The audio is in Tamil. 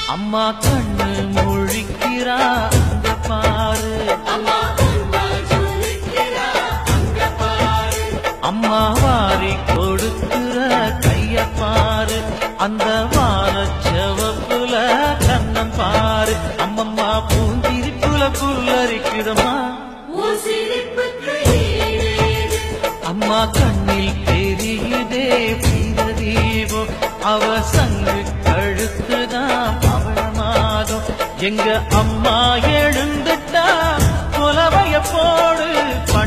அம்மா கண்ணு முழிக்கிறா அங்க பாரு அம்மா வாரி கொடுக்கிற கைய பாரு அந்த வானச்சவப்புல கண்ணம் பாரு அம்மம்மா பூந்திரிப்புல புல்லரிக்குதம்மா அம்மா கண்ணில் தெரியுதே வீரதீபம் அவ சங்கு கழுத்துதான் பவளமாதம் எங்க அம்மா எழுந்துட்டா புலவைய போடு